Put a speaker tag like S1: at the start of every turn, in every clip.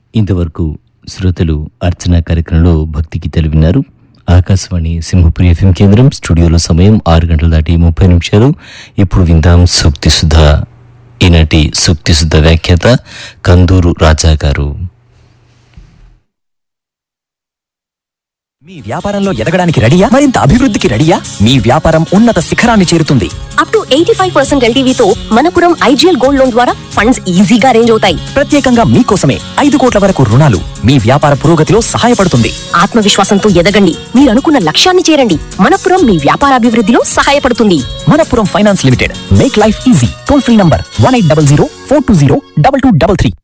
S1: ఇంతవరకు శ్రోతలు అర్చన కార్యక్రమంలో భక్తి గీతాలు విన్నారు ఆకాశవాణి సింహపురి ఎఫ్ఎం కేంద్రం స్టూడియోలో సమయం ఆరు గంటల దాటి ముప్పై నిమిషాలు ఇప్పుడు విందాం సూక్తి సుధ ఈనాటి సూక్తి సుధ వ్యాఖ్యాత కందూరు రాజా గారు
S2: మీ వ్యాపారంలో ఎదగడానికి రెడీయా మరింత అభివృద్ధికి రెడీయా మీ వ్యాపారం ఉన్నత శిఖరాన్ని చేరుతుంది
S3: up to eighty five percent ఎల్టీవీతో మనపురం ఐజీఎల్ గోల్డ్ లోన్ ద్వారా ఫండ్స్ ఈజీగా అరేంజ్ అవుతాయి
S2: ప్రత్యేకంగా మీకోసమే ఐదు కోట్ల వరకు రుణాలు మీ వ్యాపార పురోగతిలో సహాయపడుతుంది
S3: ఆత్మవిశ్వాసంతో ఎదగండి మీరు అనుకున్న లక్ష్యాన్ని చేరండి మనపురం మీ వ్యాపారాభివృద్ధిలో సహాయపడుతుంది
S2: Manappuram finance limited make life easy toll free number one eight double zero four two zero double two double three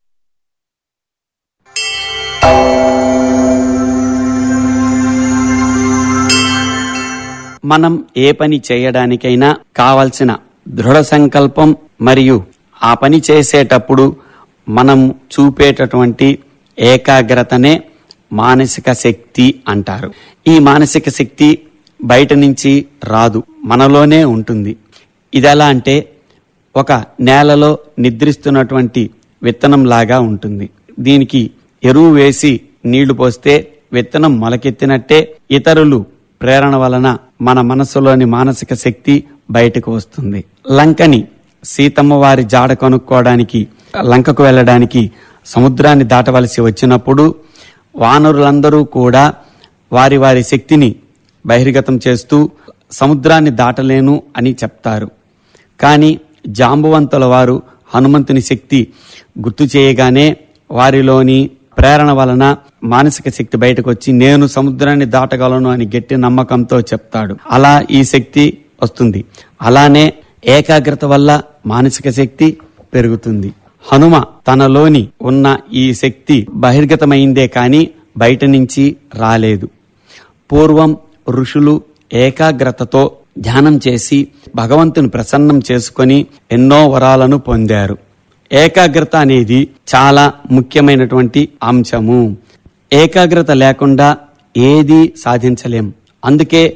S4: మనం ఏ పని చేయడానికైనా కావలసిన దృఢ సంకల్పం మరియు ఆ పని చేసేటప్పుడు మనం చూపేటటువంటి ఏకాగ్రతనే మానసిక శక్తి అంటారు ఈ మానసిక శక్తి బయట నుంచి రాదు మనలోనే ఉంటుంది ఇది ఎలా అంటే ఒక నేలలో నిద్రిస్తున్నటువంటి విత్తనం లాగా ఉంటుంది దీనికి ఎరువు వేసి నీళ్లు పోస్తే విత్తనం మొలకెత్తినట్టే ఇతరులు ప్రేరణ వలన మన మనసులోని మానసిక శక్తి బయటకు వస్తుంది లంకని సీతమ్మ వారి జాడ కొనుక్కోవడానికి లంకకు వెళ్ళడానికి సముద్రాన్ని దాటవలసి వచ్చినప్పుడు వానరులందరూ కూడా వారి వారి శక్తిని బహిర్గతం చేస్తూ సముద్రాన్ని దాటలేను అని చెప్తారు కానీ జాంబవంతుల వారు హనుమంతుని శక్తి గుర్తు చేయగానే వారిలోని ప్రేరణ వలన మానసిక శక్తి బయటకు వచ్చి నేను సముద్రాన్ని దాటగలను అని గట్టి నమ్మకంతో చెప్తాడు అలా ఈ శక్తి వస్తుంది అలానే ఏకాగ్రత వల్ల మానసిక శక్తి పెరుగుతుంది హనుమ తనలోని ఉన్న ఈ శక్తి బహిర్గతమైందే కాని బయట నుంచి రాలేదు పూర్వం ఋషులు ఏకాగ్రతతో ధ్యానం చేసి భగవంతుని ప్రసన్నం చేసుకొని ఎన్నో వరాలను పొందారు ఏకాగ్రత అనేది చాలా ముఖ్యమైనటువంటి అంశము ఏకాగ్రత లేకుండా ఏది సాధించలేం అందుకే